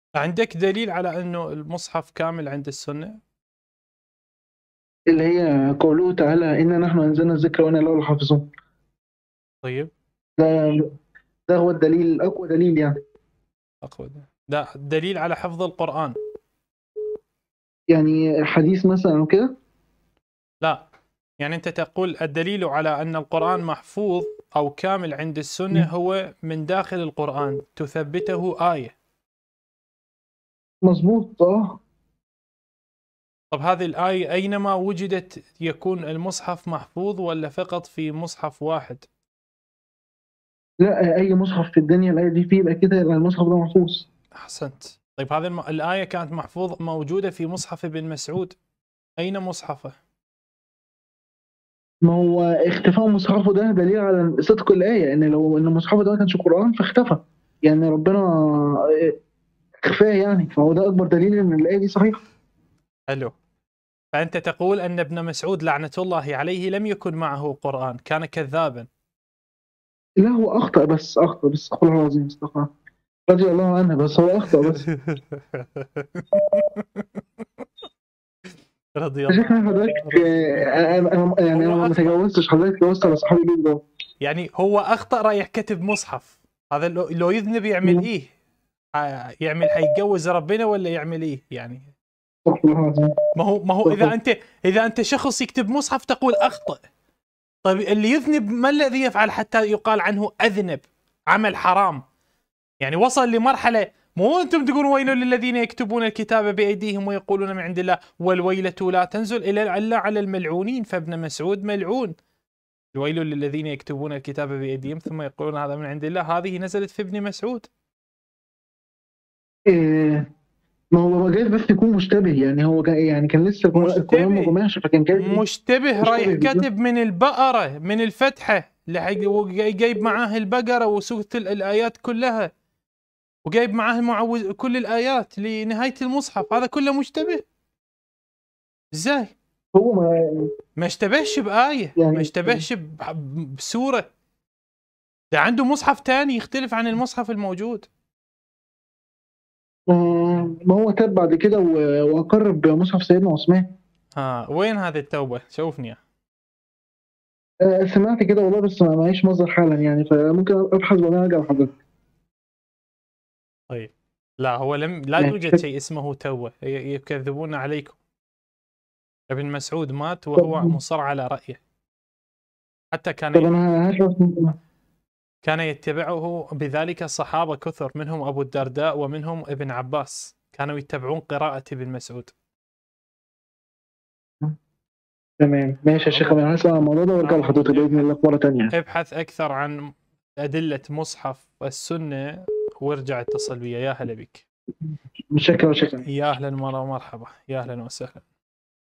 عندك دليل على انه المصحف كامل عند السنه اللي هي قوله تعالى إنا نحن أنزلنا الذكر وإنا له لحافظون طيب ده ده هو الدليل أقوى دليل يعني اقوى ده. ده دليل على حفظ القران يعني حديث مثلا أو كده لا يعني انت تقول الدليل على ان القران محفوظ او كامل عند السنه مم. هو من داخل القران تثبته ايه مظبوط اه طب هذه الايه اينما وجدت يكون المصحف محفوظ ولا فقط في مصحف واحد لا أي مصحف في الدنيا الآية دي فيه يبقى كده يبقى المصحف ده محفوظ احسنت طيب هذه الم... الايه كانت محفوظ موجوده في مصحف ابن مسعود اين مصحفه ما هو اختفاء مصحفه ده دليل على صدق الآية إن لو إن مصحفه ده ما كانش قرآن فاختفى يعني ربنا اخفاه يعني فهو ده أكبر دليل إن الآية دي صحيحة حلو فانت تقول ان ابن مسعود لعنه الله عليه لم يكن معه قران كان كذابا لا هو أخطأ بس أخطأ بس استغفر الله العظيم استغفر الله. رضي الله عنه بس هو أخطأ بس رضي يا الله شيخ أنا حضرتك آه، أنا أنا- يعني أنا ما تجاوزتش حضرتك تجاوزت على صحابي ليه ده يعني هو اخطا رايح كتب مصحف هذا لو, لو يذنب يعمل مم. ايه ح- يعمل حيتجوز ربنا ولا يعمل ايه يعني استغفر الله العظيم ما هو ما هو اذا بالضبط. انت اذا انت شخص يكتب مصحف تقول اخطا طيب اللي يذنب ما الذي يفعل حتى يقال عنه اذنب عمل حرام يعني وصل لمرحله مو انتم تقولون ويل للذين يكتبون الكتاب بايديهم ويقولون من عند الله والويلة لا تنزل الا الا على الملعونين فابن مسعود ملعون الويل للذين يكتبون الكتاب بايديهم ثم يقولون هذا من عند الله هذه نزلت في ابن مسعود إيه، ما هو هو جايز بس يكون مشتبه يعني هو جاي يعني كان لسه القرآن- القرآن ما مشتبه. جمعش فكان جاي مشتبه مشتبه رايح بالظبط. كاتب من البقرة من الفتحة لحق- وجاي- جايب معاه البقرة وسورة ال- الآيات كلها وجايب معاه المعوذ كل الآيات لنهاية المصحف هذا كله مشتبه ازاي هو ما ما اشتبهش بآية يعني- ما اشتبهش ب- بسورة ده عنده مصحف تاني يختلف عن المصحف الموجود ما ما هو تاب بعد كده و- وأقر بمصحف سيدنا عثمان ها وين هذه التوبة شوفني آه، سمعت كده والله بس ما معيش مصدر حالا يعني فممكن أبحث وأنا أرجع لحضرتك طيب لا هو لم لا ماشي. يوجد شيء اسمه توبة ي- يكذبون عليكم ابن مسعود مات وهو طب- مصر على رأيه حتى كان طب أنا هشرح كان يتبعه بذلك صحابة كثر منهم أبو الدرداء ومنهم ابن عباس كانوا يتبعون قراءة ابن مسعود تمام ماشي يا شيخ أنا هسمع الموضوع ده وأرجع لحضرتك بإذن الله في مرة تانية ابحث أكثر عن أدلة مصحف السنة وارجع اتصل بي يا هلا بك متشكر يا شيخ يا أهلا ومرحبا يا أهلا وسهلا